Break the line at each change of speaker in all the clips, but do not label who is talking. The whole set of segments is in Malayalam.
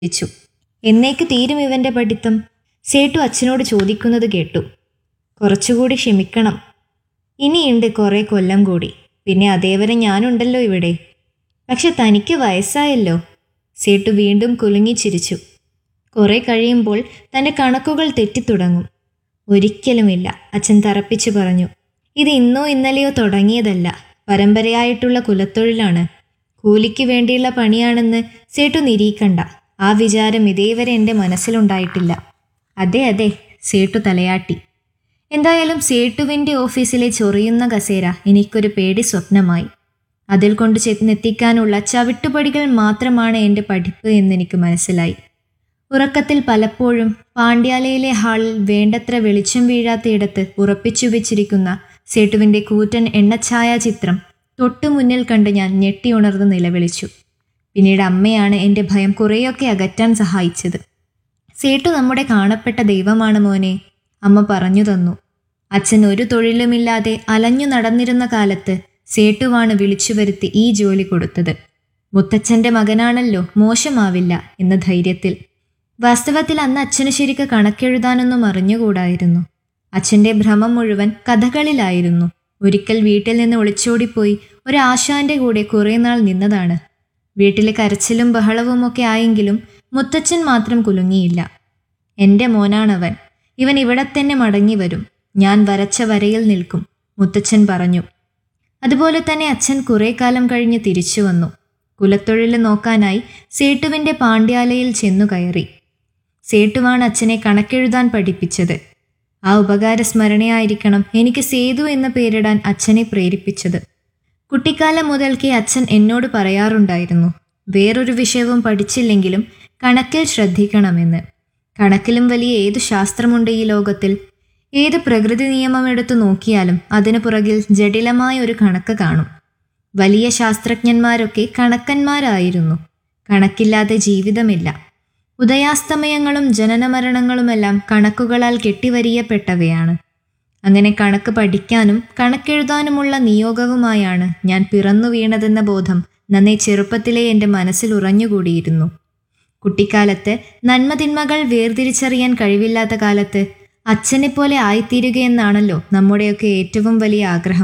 ചോദിച്ചു എന്നേക്ക് തീരും ഇവന്റെ പഠിത്തം സേട്ടു അച്ഛനോട് ചോദിക്കുന്നത് കേട്ടു കുറച്ചുകൂടി ക്ഷമിക്കണം ഇനിയുണ്ട് കുറേ കൊല്ലം കൂടി പിന്നെ അതേവരെ ഞാനുണ്ടല്ലോ ഇവിടെ പക്ഷെ തനിക്ക് വയസ്സായല്ലോ സേട്ടു വീണ്ടും കുലുങ്ങി ചിരിച്ചു കുറെ കഴിയുമ്പോൾ തൻ്റെ കണക്കുകൾ തെറ്റിത്തുടങ്ങും ഒരിക്കലുമില്ല അച്ഛൻ തറപ്പിച്ചു പറഞ്ഞു ഇത് ഇന്നോ ഇന്നലെയോ തുടങ്ങിയതല്ല പരമ്പരയായിട്ടുള്ള കുലത്തൊഴിലാണ് കൂലിക്ക് വേണ്ടിയുള്ള പണിയാണെന്ന് സേട്ടു നിരീക്കണ്ട ആ വിചാരം ഇതേവരെ എൻ്റെ മനസ്സിലുണ്ടായിട്ടില്ല അതെ അതെ സേട്ടു തലയാട്ടി എന്തായാലും സേട്ടുവിൻ്റെ ഓഫീസിലെ ചൊറിയുന്ന കസേര എനിക്കൊരു പേടി സ്വപ്നമായി അതിൽ കൊണ്ട് ചെന്നെത്തിക്കാനുള്ള ചവിട്ടുപടികൾ മാത്രമാണ് എൻ്റെ പഠിപ്പ് എന്നെനിക്ക് മനസ്സിലായി ഉറക്കത്തിൽ പലപ്പോഴും പാണ്ഡ്യാലയിലെ ഹാളിൽ വേണ്ടത്ര വെളിച്ചം വീഴാത്തയിടത്ത് ഉറപ്പിച്ചു വെച്ചിരിക്കുന്ന സേട്ടുവിൻ്റെ കൂറ്റൻ എണ്ണഛായാചിത്രം തൊട്ടു മുന്നിൽ കണ്ട് ഞാൻ ഞെട്ടിയുണർന്ന് നിലവിളിച്ചു പിന്നീട് അമ്മയാണ് എൻ്റെ ഭയം കുറേയൊക്കെ അകറ്റാൻ സഹായിച്ചത് സേട്ടു നമ്മുടെ കാണപ്പെട്ട ദൈവമാണ് മോനെ അമ്മ പറഞ്ഞു തന്നു അച്ഛൻ ഒരു തൊഴിലുമില്ലാതെ അലഞ്ഞു നടന്നിരുന്ന കാലത്ത് സേട്ടുവാണ് വിളിച്ചു വരുത്തി ഈ ജോലി കൊടുത്തത് മുത്തച്ഛൻ്റെ മകനാണല്ലോ മോശമാവില്ല എന്ന ധൈര്യത്തിൽ വാസ്തവത്തിൽ അന്ന് അച്ഛന് ശരിക്ക് കണക്കെഴുതാനൊന്നും അറിഞ്ഞുകൂടായിരുന്നു അച്ഛൻ്റെ ഭ്രമം മുഴുവൻ കഥകളിലായിരുന്നു ഒരിക്കൽ വീട്ടിൽ നിന്ന് ഒളിച്ചോടിപ്പോയി ഒരാശാന്റെ കൂടെ കുറേ നാൾ നിന്നതാണ് വീട്ടിലെ കരച്ചിലും ബഹളവുമൊക്കെ ആയെങ്കിലും മുത്തച്ഛൻ മാത്രം കുലുങ്ങിയില്ല എൻ്റെ മോനാണവൻ ഇവൻ ഇവിടെ തന്നെ മടങ്ങി വരും ഞാൻ വരച്ച വരയിൽ നിൽക്കും മുത്തച്ഛൻ പറഞ്ഞു അതുപോലെ തന്നെ അച്ഛൻ കുറേ കാലം കഴിഞ്ഞ് തിരിച്ചു വന്നു കുലത്തൊഴിൽ നോക്കാനായി സേട്ടുവിൻ്റെ പാണ്ഡ്യാലയിൽ ചെന്നു കയറി സേട്ടുവാണ് അച്ഛനെ കണക്കെഴുതാൻ പഠിപ്പിച്ചത് ആ ഉപകാര സ്മരണയായിരിക്കണം എനിക്ക് സേതു എന്ന പേരിടാൻ അച്ഛനെ പ്രേരിപ്പിച്ചത് കുട്ടിക്കാലം മുതൽക്കേ അച്ഛൻ എന്നോട് പറയാറുണ്ടായിരുന്നു വേറൊരു വിഷയവും പഠിച്ചില്ലെങ്കിലും കണക്കിൽ ശ്രദ്ധിക്കണമെന്ന് കണക്കിലും വലിയ ഏതു ശാസ്ത്രമുണ്ട് ഈ ലോകത്തിൽ ഏത് പ്രകൃതി നിയമം എടുത്തു നോക്കിയാലും അതിനു പുറകിൽ ജടിലമായ ഒരു കണക്ക് കാണും വലിയ ശാസ്ത്രജ്ഞന്മാരൊക്കെ കണക്കന്മാരായിരുന്നു കണക്കില്ലാതെ ജീവിതമില്ല ഉദയാസ്തമയങ്ങളും ജനനമരണങ്ങളുമെല്ലാം കണക്കുകളാൽ കെട്ടിവരിയപ്പെട്ടവയാണ് അങ്ങനെ കണക്ക് പഠിക്കാനും കണക്കെഴുതാനുമുള്ള നിയോഗവുമായാണ് ഞാൻ പിറന്നു വീണതെന്ന ബോധം നന്നേ ചെറുപ്പത്തിലേ എൻ്റെ മനസ്സിൽ ഉറഞ്ഞുകൂടിയിരുന്നു കുട്ടിക്കാലത്ത് നന്മതിന്മകൾ വേർതിരിച്ചറിയാൻ കഴിവില്ലാത്ത കാലത്ത് അച്ഛനെപ്പോലെ ആയിത്തീരുകയെന്നാണല്ലോ നമ്മുടെയൊക്കെ ഏറ്റവും വലിയ ആഗ്രഹം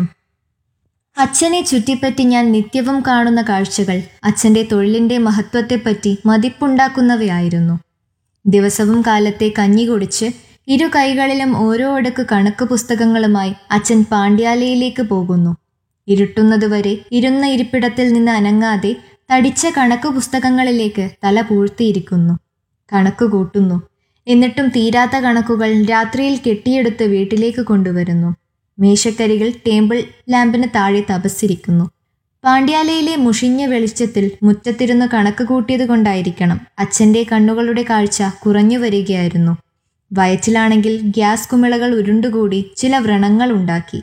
അച്ഛനെ ചുറ്റിപ്പറ്റി ഞാൻ നിത്യവും കാണുന്ന കാഴ്ചകൾ അച്ഛൻ്റെ തൊഴിലിൻ്റെ മഹത്വത്തെപ്പറ്റി മതിപ്പുണ്ടാക്കുന്നവയായിരുന്നു ദിവസവും കാലത്തെ കഞ്ഞി കുടിച്ച് ഇരു കൈകളിലും ഓരോ അടുക്ക് കണക്ക് പുസ്തകങ്ങളുമായി അച്ഛൻ പാണ്ഡ്യാലയിലേക്ക് പോകുന്നു ഇരുട്ടുന്നതുവരെ ഇരുന്ന ഇരിപ്പിടത്തിൽ നിന്ന് അനങ്ങാതെ തടിച്ച കണക്ക് പുസ്തകങ്ങളിലേക്ക് തല പൂഴ്ത്തിയിരിക്കുന്നു കണക്ക് കൂട്ടുന്നു എന്നിട്ടും തീരാത്ത കണക്കുകൾ രാത്രിയിൽ കെട്ടിയെടുത്ത് വീട്ടിലേക്ക് കൊണ്ടുവരുന്നു മേശക്കരികൾ ടേബിൾ ലാമ്പിന് താഴെ തപസ്സിരിക്കുന്നു പാണ്ഡ്യാലയിലെ മുഷിഞ്ഞ വെളിച്ചത്തിൽ മുറ്റത്തിരുന്ന് കണക്ക് കൂട്ടിയത് കൊണ്ടായിരിക്കണം അച്ഛൻ്റെ കണ്ണുകളുടെ കാഴ്ച കുറഞ്ഞു വരികയായിരുന്നു വയറ്റിലാണെങ്കിൽ ഗ്യാസ് കുമിളകൾ ഉരുണ്ടുകൂടി ചില വ്രണങ്ങൾ ഉണ്ടാക്കി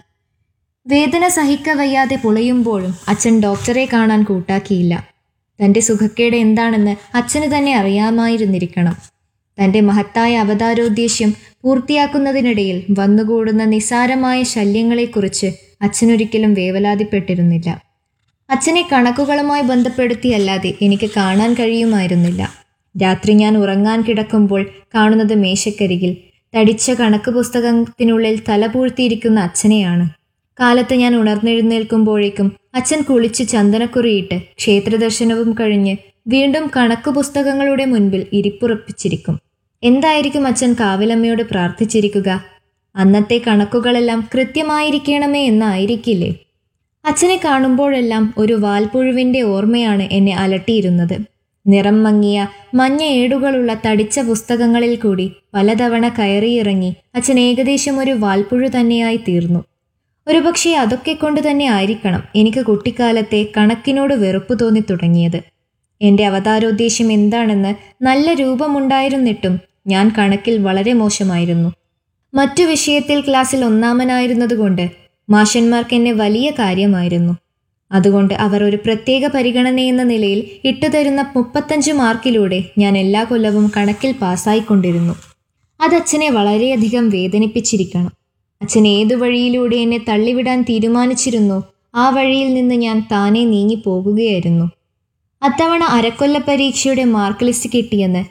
വേദന സഹിക്കവയ്യാതെ പുളയുമ്പോഴും അച്ഛൻ ഡോക്ടറെ കാണാൻ കൂട്ടാക്കിയില്ല തൻ്റെ സുഖക്കേട് എന്താണെന്ന് അച്ഛന് തന്നെ അറിയാമായിരുന്നിരിക്കണം തൻ്റെ മഹത്തായ അവതാരോദ്ദേശ്യം പൂർത്തിയാക്കുന്നതിനിടയിൽ വന്നുകൂടുന്ന നിസാരമായ ശല്യങ്ങളെക്കുറിച്ച് അച്ഛനൊരിക്കലും വേവലാതിപ്പെട്ടിരുന്നില്ല അച്ഛനെ കണക്കുകളുമായി ബന്ധപ്പെടുത്തിയല്ലാതെ എനിക്ക് കാണാൻ കഴിയുമായിരുന്നില്ല രാത്രി ഞാൻ ഉറങ്ങാൻ കിടക്കുമ്പോൾ കാണുന്നത് മേശക്കരികിൽ തടിച്ച കണക്ക് പുസ്തകത്തിനുള്ളിൽ തലപൂഴ്ത്തിയിരിക്കുന്ന അച്ഛനെയാണ് കാലത്ത് ഞാൻ ഉണർന്നെഴുന്നേൽക്കുമ്പോഴേക്കും അച്ഛൻ കുളിച്ച് ചന്ദനക്കുറിയിട്ട് ക്ഷേത്രദർശനവും കഴിഞ്ഞ് വീണ്ടും കണക്ക് പുസ്തകങ്ങളുടെ മുൻപിൽ ഇരിപ്പുറപ്പിച്ചിരിക്കും എന്തായിരിക്കും അച്ഛൻ കാവിലമ്മയോട് പ്രാർത്ഥിച്ചിരിക്കുക അന്നത്തെ കണക്കുകളെല്ലാം കൃത്യമായിരിക്കണമേ എന്നായിരിക്കില്ലേ അച്ഛനെ കാണുമ്പോഴെല്ലാം ഒരു വാൽപ്പുഴുവിൻ്റെ ഓർമ്മയാണ് എന്നെ അലട്ടിയിരുന്നത് നിറം മങ്ങിയ മഞ്ഞ ഏടുകളുള്ള തടിച്ച പുസ്തകങ്ങളിൽ കൂടി പലതവണ കയറിയിറങ്ങി അച്ഛൻ ഏകദേശം ഒരു വാൽപ്പുഴു തന്നെയായി തീർന്നു ഒരുപക്ഷെ അതൊക്കെ കൊണ്ട് തന്നെ ആയിരിക്കണം എനിക്ക് കുട്ടിക്കാലത്തെ കണക്കിനോട് വെറുപ്പ് തോന്നി തുടങ്ങിയത് എൻ്റെ അവതാരോദ്ദേശ്യം എന്താണെന്ന് നല്ല രൂപമുണ്ടായിരുന്നിട്ടും ഞാൻ കണക്കിൽ വളരെ മോശമായിരുന്നു മറ്റു വിഷയത്തിൽ ക്ലാസ്സിൽ ഒന്നാമനായിരുന്നതുകൊണ്ട് മാഷന്മാർക്ക് എന്നെ വലിയ കാര്യമായിരുന്നു അതുകൊണ്ട് അവർ ഒരു പ്രത്യേക പരിഗണനയെന്ന നിലയിൽ ഇട്ടുതരുന്ന മുപ്പത്തഞ്ച് മാർക്കിലൂടെ ഞാൻ എല്ലാ കൊല്ലവും കണക്കിൽ പാസ്സായിക്കൊണ്ടിരുന്നു അത് അച്ഛനെ വളരെയധികം വേദനിപ്പിച്ചിരിക്കണം അച്ഛൻ ഏതു വഴിയിലൂടെ എന്നെ തള്ളിവിടാൻ തീരുമാനിച്ചിരുന്നോ ആ വഴിയിൽ നിന്ന് ഞാൻ താനെ നീങ്ങി പോകുകയായിരുന്നു അത്തവണ അരക്കൊല്ല പരീക്ഷയുടെ മാർക്ക് ലിസ്റ്റ് കിട്ടിയെന്ന്